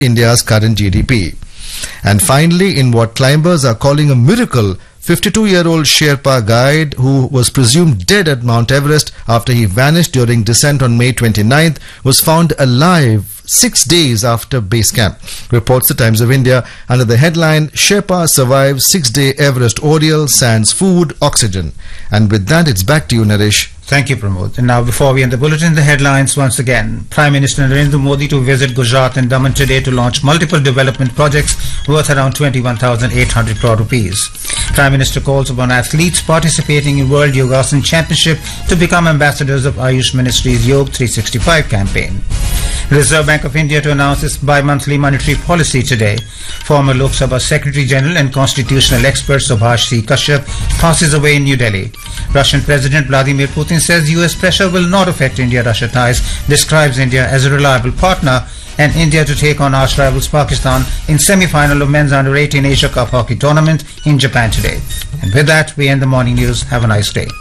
India's current GDP. And finally, in what climbers are calling a miracle, 52 year old Sherpa guide who was presumed dead at Mount Everest after he vanished during descent on May 29th was found alive six days after base camp. Reports the Times of India under the headline Sherpa survives six day Everest ordeal, sans food, oxygen. And with that, it's back to you, Naresh. Thank you, Pramod. And now, before we end the bulletin, the headlines once again. Prime Minister Narendra Modi to visit Gujarat and Daman today to launch multiple development projects worth around 21,800 crore rupees. Prime Minister calls upon athletes participating in World Yogasan Championship to become ambassadors of Ayush Ministry's Yoga 365 campaign. Reserve Bank of India to announce its bi-monthly monetary policy today. Former Lok Sabha Secretary General and constitutional expert Subhash C. Kashyap passes away in New Delhi. Russian President Vladimir Putin says US pressure will not affect India-Russia ties, describes India as a reliable partner and India to take on arch rivals Pakistan in semi-final of men's under-18 Asia Cup hockey tournament in Japan today. And with that, we end the morning news. Have a nice day.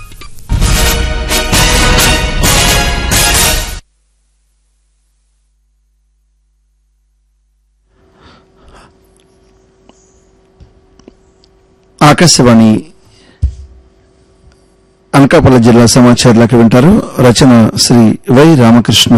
Akashvani Anakapalli జిల్లా సమాచారాలకు వింటారు రచన Sri Y Ramakrishna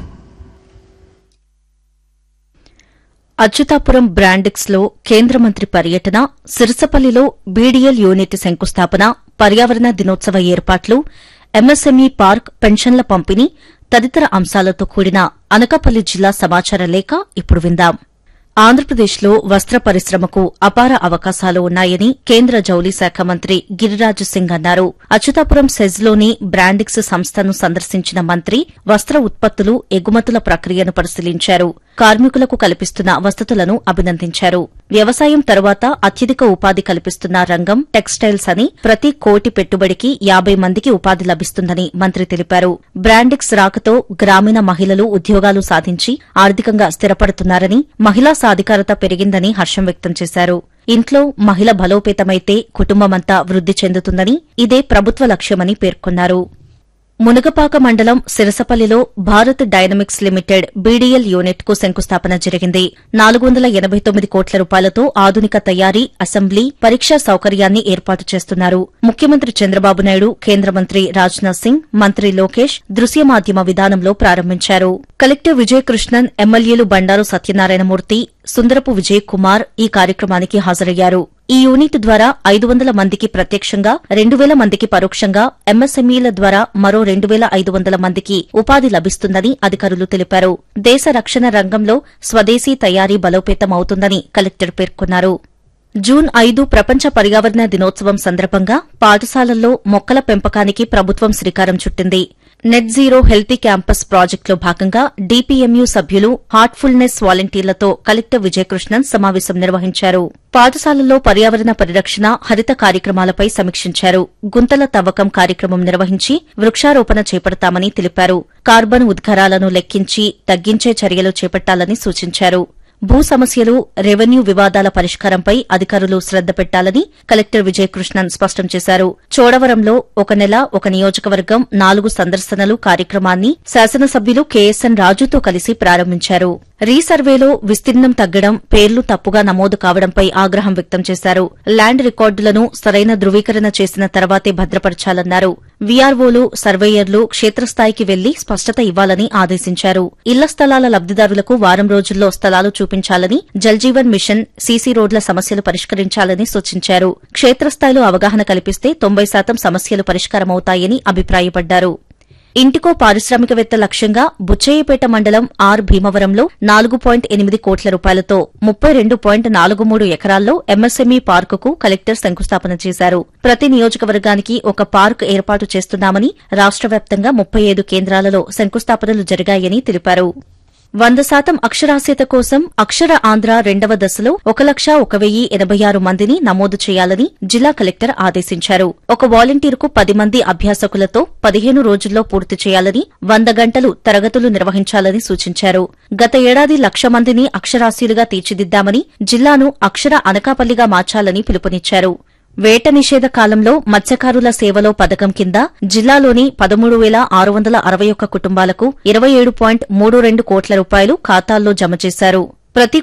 Achyutapuram Brandix లో కేంద్ర మంత్రి పర్యటన సిరసపల్లిలో BDL unit శంకుస్థాపన పర్యావరణ దినోత్సవ ఏర్పాట్లు ఎంఎస్ఎంఈ పార్క్ పెన్షన్ల పంపిణీ తదితర అంశాలతో కూడిన అనకాపల్లి జిల్లా సమాచార లేఖ ఇప్పుడు విందాం ఆంధ్రప్రదేశ్లో వస్త్ర పరిశ్రమకు అపార అవకాశాలు ఉన్నాయని కేంద్ర జౌళి శాఖ మంత్రి గిరిరాజు సింగ్ అన్నారు అచ్యుతాపురం సెజ్లోని బ్రాండిక్స్ సంస్థను సందర్శించిన మంత్రి వస్త్ర ఉత్పత్తులు ఎగుమతుల ప్రక్రియను పరిశీలించారు కార్మికులకు కల్పిస్తున్న వసతులను అభినందించారు వ్యవసాయం తరువాత అత్యధిక ఉపాధి కల్పిస్తున్న రంగం టెక్స్టైల్స్ అని ప్రతి కోటి పెట్టుబడికి యాబై మందికి ఉపాధి లభిస్తుందని మంత్రి తెలిపారు బ్రాండిక్స్ రాకతో గ్రామీణ మహిళలు ఉద్యోగాలు సాధించి ఆర్థికంగా స్థిరపడుతున్నారని మహిళా సాధికారత పెరిగిందని హర్షం వ్యక్తం చేశారు ఇంట్లో మహిళ బలోపేతమైతే కుటుంబమంతా వృద్ది చెందుతుందని ఇదే ప్రభుత్వ లక్ష్యమని పేర్కొన్నారు మునగపాక మండలం సిరసపల్లిలో Bharat dynamics limited BDL unit కు శంకుస్థాపన జరిగింది నాలుగు వందల ఎనబై తొమ్మిది కోట్ల రూపాయలతో ఆధునిక తయారీ అసెంబ్లీ పరీక్షా సౌకర్యాన్ని ఏర్పాటు చేస్తున్నారు ముఖ్యమంత్రి చంద్రబాబు నాయుడు కేంద్ర మంత్రి రాజ్నాథ్ సింగ్ మంత్రి లోకేష్ దృశ్య మాధ్యమ విధానంలో ప్రారంభించారు కలెక్టర్ విజయ్ కృష్ణన్ ఎమ్మెల్యేలు బండారు సత్యనారాయణమూర్తి సుందరపు విజయ్ కుమార్ ఈ కార్యక్రమానికి హాజరయ్యారు ఈ యూనిట్ ద్వారా ఐదు వందల మందికి ప్రత్యక్షంగా రెండు వేల మందికి పరోక్షంగా ఎంఎస్ఎంఈల ద్వారా మరో రెండు వేల ఐదు వందల మందికి ఉపాధి లభిస్తుందని అధికారులు తెలిపారు దేశ రక్షణ రంగంలో స్వదేశీ తయారీ బలోపేతం అవుతుందని కలెక్టర్ పేర్కొన్నారు జూన్ ఐదు ప్రపంచ పర్యావరణ దినోత్సవం సందర్భంగా పాఠశాలల్లో మొక్కల పెంపకానికి ప్రభుత్వం శ్రీకారం చుట్టింది నెట్ జీరో హెల్తీ క్యాంపస్ ప్రాజెక్టులో భాగంగా డీపీఎంయూ సభ్యులు హార్ట్ఫుల్నెస్ వాలంటీర్లతో కలెక్టర్ విజయకృష్ణన్ సమావేశం నిర్వహించారు పాఠశాలల్లో పర్యావరణ పరిరక్షణ హరిత కార్యక్రమాలపై సమీక్షించారు గుంతల తవ్వకం కార్యక్రమం నిర్వహించి వృక్షారోపణ చేపడతామని తెలిపారు కార్బన్ ఉద్గారాలను లెక్కించి తగ్గించే చర్యలు చేపట్టాలని సూచించారు భూ సమస్యలు రెవెన్యూ వివాదాల పరిష్కారంపై అధికారులు శ్రద్ద పెట్టాలని కలెక్టర్ విజయకృష్ణన్ స్పష్టం చేశారు చోడవరంలో ఒక నెల ఒక నియోజకవర్గం నాలుగు సందర్శనలు కార్యక్రమాన్ని శాసనసభ్యులు కెఎస్ఎన్ రాజుతో కలిసి ప్రారంభించారు రీసర్వేలో విస్తీర్ణం తగ్గడం పేర్లు తప్పుగా నమోదు కావడంపై ఆగ్రహం వ్యక్తం చేశారు ల్యాండ్ రికార్డులను సరైన ధృవీకరణ చేసిన తర్వాతే భద్రపరచాలన్నారు వీఆర్ఓలు సర్వేయర్లు క్షేత్రస్థాయికి వెళ్లి స్పష్టత ఇవ్వాలని ఆదేశించారు ఇళ్ల స్థలాల లబ్దిదారులకు వారం రోజుల్లో స్థలాలు చూపించాలని జల్జీవన్ మిషన్ సీసీ రోడ్ల సమస్యలు పరిష్కరించాలని సూచించారు క్షేత్రస్థాయిలో అవగాహన కల్పిస్తే తొంభై శాతం సమస్యలు పరిష్కారమవుతాయని అభిప్రాయపడ్డారు ఇంటికో పారిశ్రామికవేత్త లక్ష్యంగా బుచ్చయ్యపేట మండలం ఆర్ భీమవరంలో నాలుగు పాయింట్ ఎనిమిది కోట్ల రూపాయలతో ముప్పై రెండు పాయింట్ నాలుగు మూడు ఎకరాల్లో ఎంఎస్ఎంఈ పార్కుకు కలెక్టర్ శంకుస్థాపన చేశారు ప్రతి నియోజకవర్గానికి ఒక పార్క్ ఏర్పాటు చేస్తున్నామని రాష్ట వ్యాప్తంగా ముప్పై ఐదు కేంద్రాలలో శంకుస్థాపనలు జరిగాయని తెలిపారు వంద శాతం అక్షరాస్యత కోసం అక్షర ఆంధ్ర రెండవ దశలో ఒక లక్ష ఒక వెయ్యి ఎనబై ఆరు మందిని నమోదు చేయాలని జిల్లా కలెక్టర్ ఆదేశించారు ఒక వాలంటీర్కు పది మంది అభ్యాసకులతో పదిహేను రోజుల్లో పూర్తి చేయాలని వంద గంటలు తరగతులు నిర్వహించాలని సూచించారు గత ఏడాది లక్ష మందిని అక్షరాస్యులుగా తీర్చిదిద్దామని జిల్లాను అక్షర అనకాపల్లిగా మార్చాలని పిలుపునిచ్చారు వేట నిషేధ కాలంలో మత్స్యకారుల సేవలో పథకం కింద జిల్లాలోని పదమూడు వేల ఆరు వందల అరవై ఒక్క కుటుంబాలకు ఇరవై ఏడు పాయింట్ మూడు రెండు కోట్ల రూపాయలు ఖాతాల్లో జమ చేశారు ప్రతి